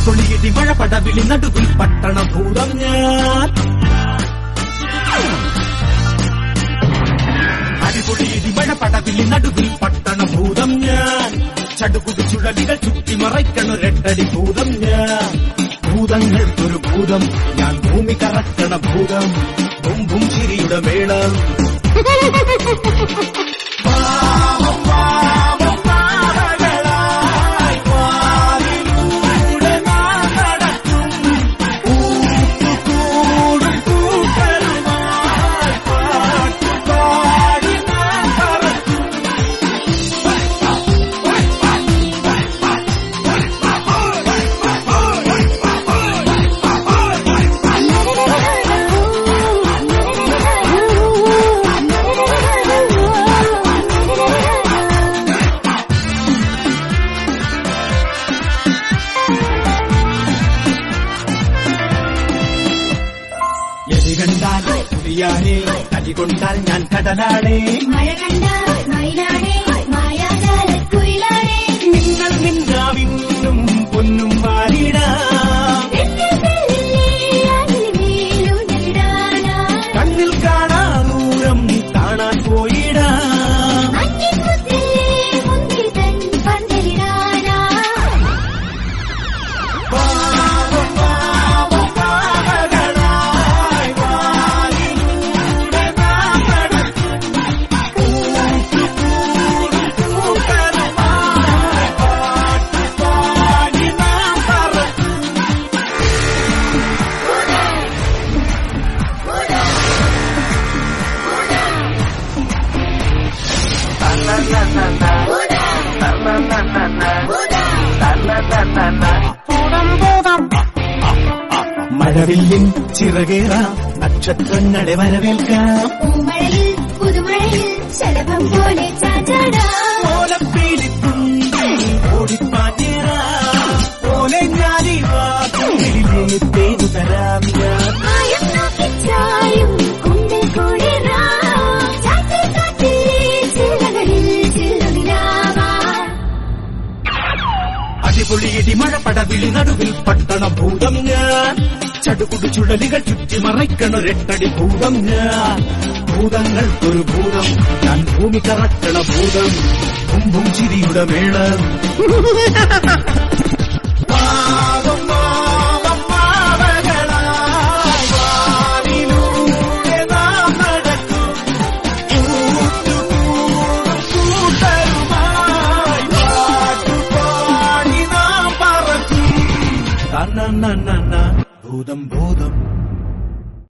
അടിപൊളിയിടി മഴ പടവിളി നടുവിൽ പട്ടണ ഭൂതം ഞാൻ അടിപൊളിയിടി മഴ പടവിളി നടുവിൽ പട്ടണ ഭൂതം ഞാൻ ചടുകുടി ചുഴലികൾ ചുറ്റി മറയ്ക്കണൊരെട്ടടി ഭൂതം ഞാൻ ഭൂതങ്ങൾക്കൊരു ഭൂതം ഞാൻ ഭൂമി കറക്കണ ഭൂതം ബും ബും ചിരിയുടെ മേളം പാവം, പാവം, പാവകളായി വാനിലൂടെ നാം നടക്കും. ഊട്ടുകൂടും കൂട്ടരുമായി പാട്ടുപാടി നാം പറക്കും. എലി കണ്ടാൽ പുലിയാണേ കലി കൊണ്ടാൽ ഞാൻ കടലാണേ മഴ കണ്ടാൽ മയിലാണേ മായാജാലക്കുയിലാണേ നിങ്ങൾ നിന്നാവിന്നും പൊന്നും മാറിടാം കണ്ണിൽ കാണാൻ ദൂരം കാണാൻ പോയിടാം പാവം, പാവം, പാവകളായി വാനിലൂടെ നാം നടക്കും. ഊട്ടുകൂടും കൂട്ടരുമായി പാട്ടുപാടി നാം പറക്കും. മഴവില്ലിൻ ചിറകേറാം നക്ഷത്രങ്ങളെ വരവേൽക്കാം പൂമഴയിൽ പുതുമഴയിൽ ശലഭം പോലെ ചാചാടാം ഓലപ്പീലിത്തുണ്ടിൽ ഓടിപ്പാഞ്ഞേറാം ഓലെ ഞാനീ വാക്കുകളിലെ തേനു തരാം ഞാൻ മായം നോക്കി ചായും കുണ്ടിൽ കുളിരാം ചാറ്റൽ കാറ്റിലെ ചില്ലകളിൽ ചില്ലുനിലാവാം അടിപൊളിയിടി മഴ പടവിളി നടുവിൽ പട്ടണ ഭൂതം ഞാൻ ചടുകുടു ചുഴലികൾ ചുറ്റി മറയ്ക്കണൊരെട്ടടി ഭൂതം ഞാൻ ഭൂതങ്ങൾക്കൊരു ഭൂതം ഞാൻ ഭൂമി കറക്കണ ഭൂതം കുമ്പും ചിരിയുടെ മേളം പാവം, പാവം, പാവകളായി വാനിലൂടെ നാം നടക്കും. ഊട്ടുകൂടും കൂട്ടരുമായി പാട്ടുപാടി നാം പറക്കും തന്നന്ന ഭൂതം ഭൂതം